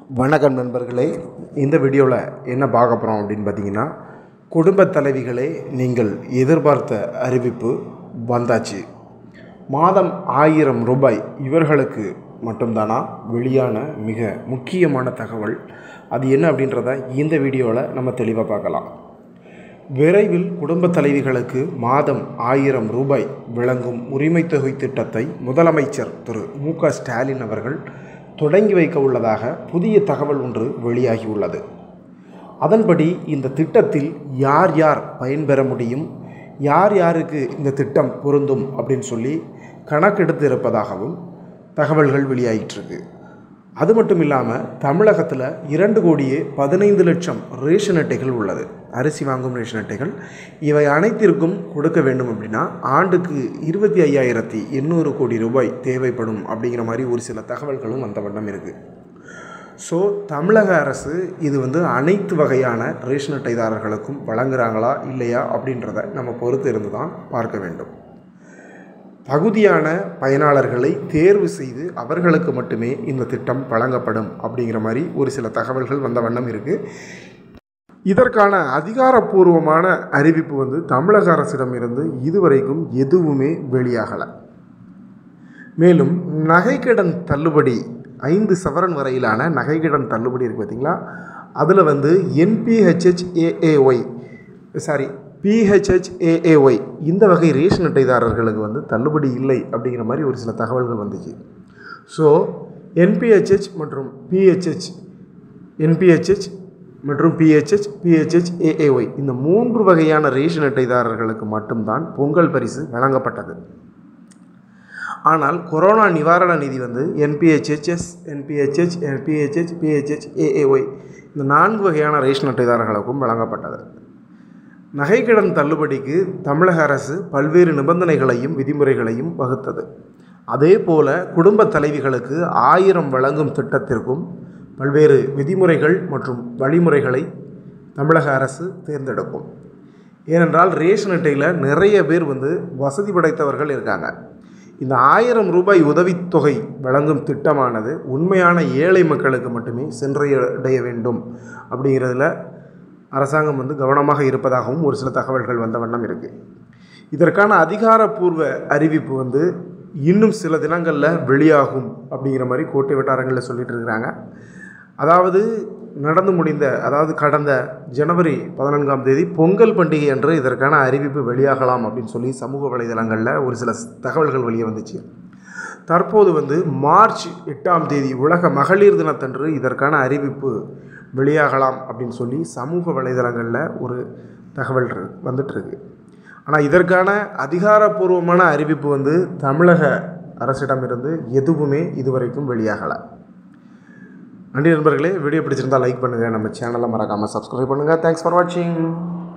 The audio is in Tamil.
வணக்கம் நண்பர்களே இந்த வீடியோவில் என்ன பார்க்க போகிறோம் அப்படின்னு பார்த்தீங்கன்னா குடும்பத் தலைவிகளே நீங்கள் எதிர்பார்த்த அறிவிப்பு வந்தாச்சு மாதம் ஆயிரம் ரூபாய் இவர்களுக்கு மட்டும்தானா வெளியான மிக முக்கியமான தகவல் அது என்ன அப்படின்றத இந்த வீடியோவில் நம்ம தெளிவாக பார்க்கலாம் விரைவில் குடும்பத் தலைவிகளுக்கு மாதம் ஆயிரம் ரூபாய் வழங்கும் உரிமைத் தொகை திட்டத்தை முதலமைச்சர் திரு மு க ஸ்டாலின் அவர்கள் தொடங்கி வைக்க உள்ளதாக புதிய தகவல் ஒன்று வெளியாகியுள்ளது அதன்படி இந்த திட்டத்தில் யார் யார் பயன்பெற முடியும் யார் யாருக்கு இந்த திட்டம் பொருந்தும் அப்படின்னு சொல்லி கணக்கெடுத்து இருப்பதாகவும் தகவல்கள் வெளியாகிட்டுருக்கு அது மட்டும் இல்லாமல் தமிழகத்தில் இரண்டு கோடியே பதினைந்து லட்சம் ரேஷன் அட்டைகள் உள்ளது அரிசி வாங்கும் ரேஷன் அட்டைகள் இவை அனைத்திற்கும் கொடுக்க வேண்டும் அப்படின்னா ஆண்டுக்கு இருபத்தி ஐயாயிரத்தி எண்ணூறு கோடி ரூபாய் தேவைப்படும் அப்படிங்கிற மாதிரி ஒரு சில தகவல்களும் வந்த வண்ணம் இருக்குது ஸோ தமிழக அரசு இது வந்து அனைத்து வகையான ரேஷன் அட்டைதாரர்களுக்கும் வழங்குறாங்களா இல்லையா அப்படின்றத நம்ம பொறுத்து இருந்து தான் பார்க்க வேண்டும் தகுதியான பயனாளர்களை தேர்வு செய்து அவர்களுக்கு மட்டுமே இந்த திட்டம் வழங்கப்படும் அப்படிங்கிற மாதிரி ஒரு சில தகவல்கள் வந்த வண்ணம் இருக்குது இதற்கான அதிகாரப்பூர்வமான அறிவிப்பு வந்து தமிழக அரசிடமிருந்து இதுவரைக்கும் எதுவுமே வெளியாகலை மேலும் நகைக்கடன் தள்ளுபடி ஐந்து சவரன் வரையிலான நகைக்கடன் தள்ளுபடி இருக்குது பார்த்தீங்களா அதில் வந்து என்பிஹெச்ஹெச்ஏஏஒய் சாரி பிஹெச்ஹெச்ஏஏஒய் இந்த வகை ரேஷன் அட்டைதாரர்களுக்கு வந்து தள்ளுபடி இல்லை அப்படிங்கிற மாதிரி ஒரு சில தகவல்கள் வந்துச்சு ஸோ என்பிஹெச்ஹெச் மற்றும் பிஹெச்ஹெச் என்பிஹெச்ஹெச் மற்றும் பிஹெச்ஹெச் பிஹெச்ஹெச் ஏஏஒய் இந்த மூன்று வகையான ரேஷன் அட்டைதாரர்களுக்கு மட்டும்தான் பொங்கல் பரிசு வழங்கப்பட்டது ஆனால் கொரோனா நிவாரண நிதி வந்து NPHHS NPHH NPHH PHH AAY இந்த நான்கு வகையான ரேஷன் அட்டைதாரர்களுக்கும் வழங்கப்பட்டது நகைக்கடன் தள்ளுபடிக்கு தமிழக அரசு பல்வேறு நிபந்தனைகளையும் விதிமுறைகளையும் வகுத்தது அதே போல குடும்ப தலைவிகளுக்கு ஆயிரம் வழங்கும் திட்டத்திற்கும் பல்வேறு விதிமுறைகள் மற்றும் வழிமுறைகளை தமிழக அரசு தேர்ந்தெடுக்கும் ஏனென்றால் ரேஷன் அட்டையில் நிறைய பேர் வந்து வசதி படைத்தவர்கள் இருக்காங்க இந்த ஆயிரம் ரூபாய் உதவித்தொகை வழங்கும் திட்டமானது உண்மையான ஏழை மக்களுக்கு மட்டுமே சென்றடைய வேண்டும் அப்படிங்கிறதுல அரசாங்கம் வந்து கவனமாக இருப்பதாகவும் ஒரு சில தகவல்கள் வந்த வண்ணம் இருக்குது இதற்கான அதிகாரப்பூர்வ அறிவிப்பு வந்து இன்னும் சில தினங்களில் வெளியாகும் அப்படிங்கிற மாதிரி கோட்டை வட்டாரங்களில் சொல்லிட்டு இருக்கிறாங்க அதாவது நடந்து முடிந்த அதாவது கடந்த ஜனவரி பதினான்காம் தேதி பொங்கல் பண்டிகை அன்று இதற்கான அறிவிப்பு வெளியாகலாம் அப்படின்னு சொல்லி சமூக வலைதளங்களில் ஒரு சில தகவல்கள் வெளியே வந்துச்சு தற்போது வந்து மார்ச் எட்டாம் தேதி உலக மகளிர் தினத்தன்று இதற்கான அறிவிப்பு வெளியாகலாம் அப்படின்னு சொல்லி சமூக வலைதளங்களில் ஒரு தகவல் வந்துட்டுருக்கு ஆனால் இதற்கான அதிகாரப்பூர்வமான அறிவிப்பு வந்து தமிழக அரசிடமிருந்து எதுவுமே இதுவரைக்கும் வெளியாகலை நன்றி நண்பர்களே வீடியோ பிடிச்சிருந்தால் லைக் பண்ணுங்கள் நம்ம சேனலை மறக்காமல் சப்ஸ்கிரைப் பண்ணுங்கள் தேங்க்ஸ் ஃபார் வாட்சிங்